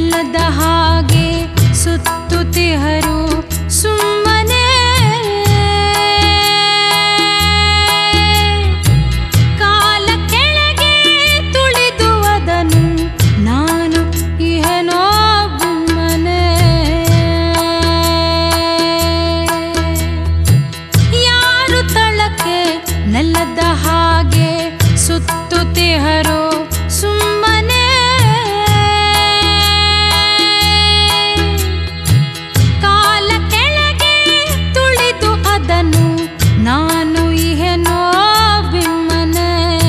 ನೆಲದ ಹಾಗೆ ಸುತ್ತುತ್ತಿಹರು ಸುಮ್ಮನೆ ಕಾಲ ಕೆಳಗೆ ತುಳಿದು ಅದನು ನಾನು ಇಹನೋ ಮನೆ ಯಾರು ತಳಕ್ಕೆ ನೆಲದ ಹಾಗೆ ಸುತ್ತುತ್ತಿಹರು ಸುಮ್ಮನೆ ಕಾಲ ಕೆಳಗೆ ತುಳಿದು ಅದನ್ನು ನಾನು ಇಹೆನೋ ಬಿಮ್ಮನೆ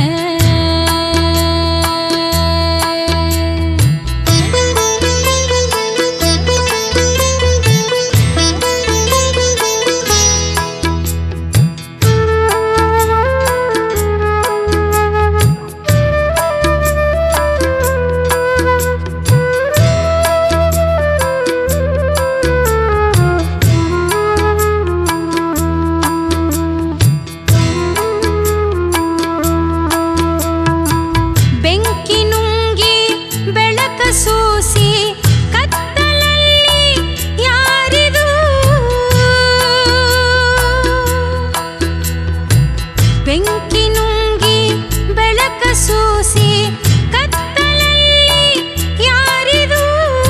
ಬೆಂಕಿ ನುಂಗಿ ಬೆಳಕ ಸೂಸಿ ಕತ್ತಲಲ್ಲಿ ಯಾರಿದು ಬೆಂಕಿ ನುಂಗಿ ಬೆಳಕ ಸೂಸಿ ಕತ್ತಲಲ್ಲಿ ಯಾರಿದು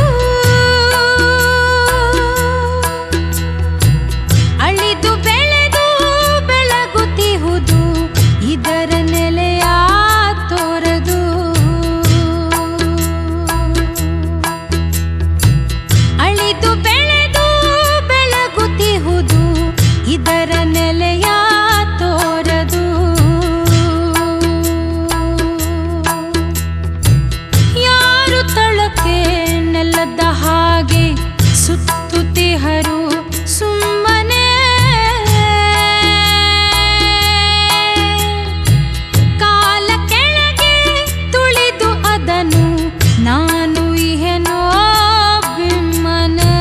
ಅಳಿದು ಬೆಳೆದು ಬೆಳಗುತ್ತಿಹುದು ಇದರ ನೆಲೆಯ ತೋರದು ಅಳಿದು ಬೆಳೆದು ಬೆಳಗುತ್ತಿಹುದು ಇದರ ನೆಲೆಯ ತೋರದು ಯಾರು ತಳಕ್ಕೆ ನೆಲದ ಹಾಗೆ ಸುತ್ತುತ್ತಿಹರು ಸುಮ್ಮನೆ ಕಾಲ ಕೆಳಗೆ ತುಳಿದು ಅದನು ನಾನು ಇಹೆನೋ ಬಿಮ್ಮನೆ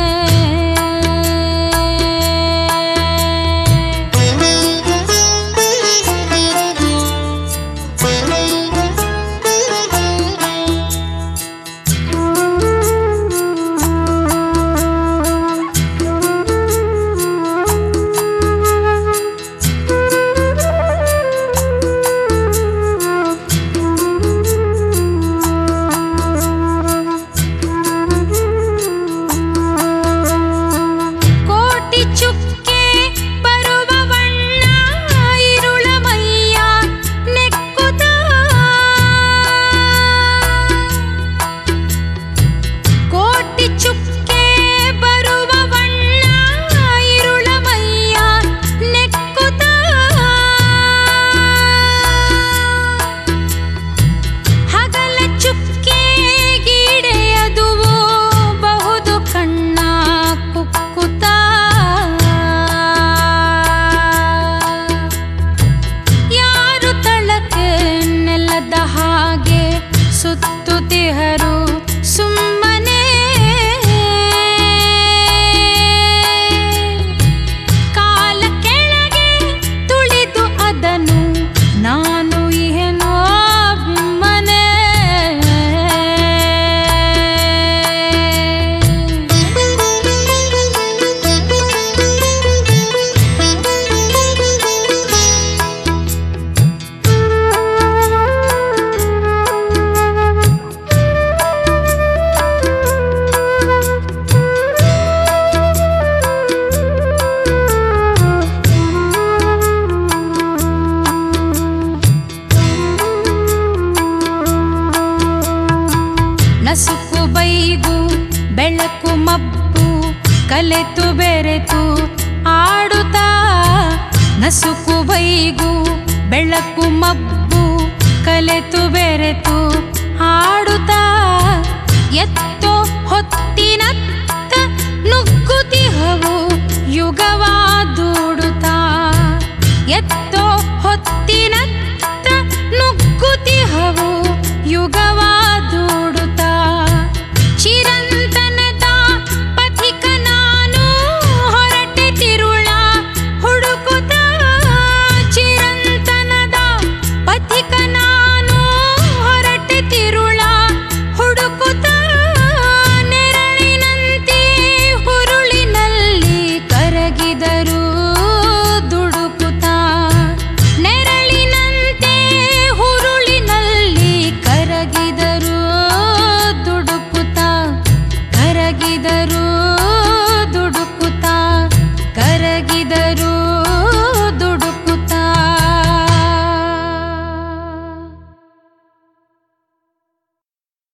ಕೋಟಿ ಚುಕ್ಕೆ ಬರುವ ಬಣ್ಣ ಇರುಳ ಮೈಯ ನೆಕ್ಕುತ್ತ ಕೋಟಿ ಚುಕ್ಕೆ ಬರುವ ಬಣ್ಣ ಇರುಳ ಮೈಯ ನೆಕ್ಕುತ್ತ ಹಗಲ ಚುಕ್ಕೆ ಗೀಡೆಯದುವು ಬಹುದು ಕಣ್ಣ ಕುಕ್ಕುತ್ತ ಯಾರು ತಳಕ್ಕೆ ನೆಲದ ಹಾಗೆ ಸುತ್ತುತ್ತಿಹರು ಸುಮ್ಮನೆ ಕಾಲ ಕೆಳಗೆ ತುಳಿದು ಅದನು ನಾನು ಇಹೆನೋ ಬಿಮ್ಮನೆ ನಸುಕು ಬೈಗು ಬೆಳಕು ಮಬ್ಬು ಕಲೆತು ಬೆರೆತು ಆಡುತ್ತಾ ನಸುಕು ಬೈಗು ಬೆಳಕು ಮಬ್ಬು ಕಲೆತು ಬೆರೆತು ಆಡುತ್ತಾ ಎತ್ತ